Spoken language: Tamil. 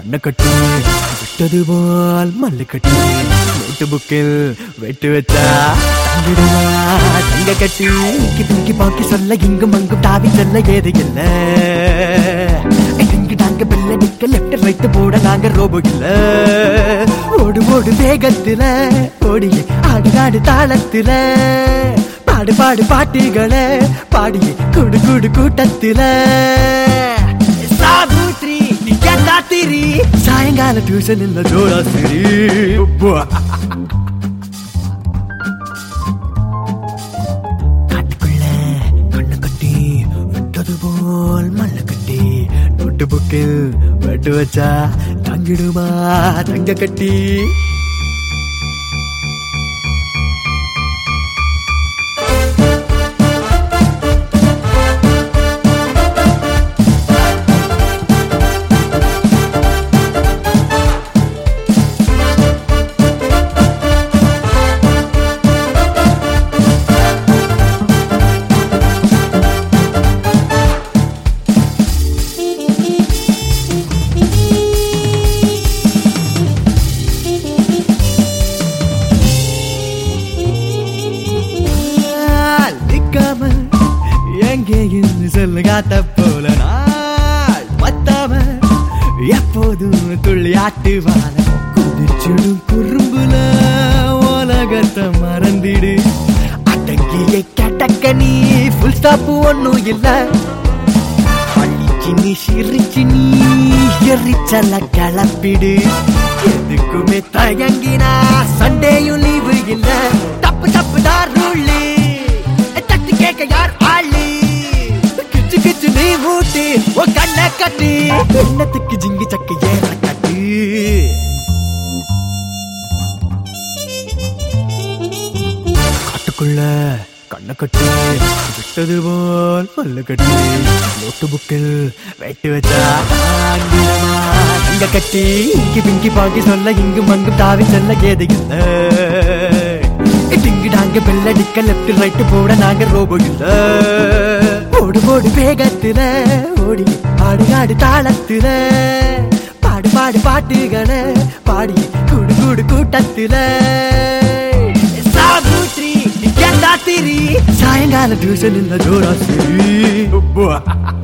கண்ணை கட்டி விட்டது போல் மல்லு கட்டி நோட்டு புக்கில் வெட்டு வச்சா தங்கிடுமா தங்க கட்டி இங்கி பிங்கி பாக்கி சொல்ல இங்கும் அங்கும் தாவி செல்ல ஏது இல்ல இங்கு நாங்க பிள்ளை நிக்க லெப்ட் ரைட் போட நாங்க ரோபோ இல்ல ஓடு ஓடு வேகத்துல ஓடிய ஆடு ஆடு தாளத்துல பாடு பாடு பாட்டுகளை பாடிய குடு குடு கூட்டத்துல சாபூத்ரி நீ திரி சாயங்கால டியூஷன் இல்ல ஜோராசிரி காட்டுக்குள்ள கண்ணு கட்டி விட்டது போல் மல்ல கட்டி நோட்டு புக்கில் வெட்டு வச்சா தங்கிடுமா தங்க கட்டி நாள் நிக்காம எங்கேயும் சொல்லு காத்த போல நாள் பத்தாம எப்போதும் துள்ளி ஆட்டுவான குதிச்சுடும் குறும்புல உலகத்தை மறந்திடு அடங்கிய கட்டக்க நீ ஃபுல் ஸ்டாப் ஒன்னும் இல்ல அழிச்சு நீ சிரிச்சு நீ எரிச்சல கிளப்பிடு எதுக்குமே தயங்கினா சண்டேயும் லீவு இல்ல தப்பு தப்பு தான் ரூலி தட்டு கேட்க யார் ஆளு கிச்சு கிச்சு நீ ஊட்டி ஓ கண்ணை கட்டி என்னத்துக்கு ஜிங்கி சக்கு ஏற கட்டு காட்டுக்குள்ள கண்ணை கட்டி விட்டது போல் பல்லு கட்டி நோட்டு புக்கில் வெட்டு வச்சா ஆங்கிலமா இங்க கட்டி இங்கி பிங்கி பாக்கி சொல்ல இங்கும் அங்கும் தாவி செல்ல ஏது இல்ல டிங்கு டாங்க பெல்லடிக்க லெப்ட் ரைட் போட நாங்க ரோபோ இல்ல ஓடு ஓடு வேகத்துல ஓடி ஆடு ஆடு தாளத்துல பாடு பாடு பாட்டுகளை பாடி குடு குடு கூட்டத்துல சாபூத்ரி திரி சாயங்கால டியூஷன் இல்ல ஜோராசிரி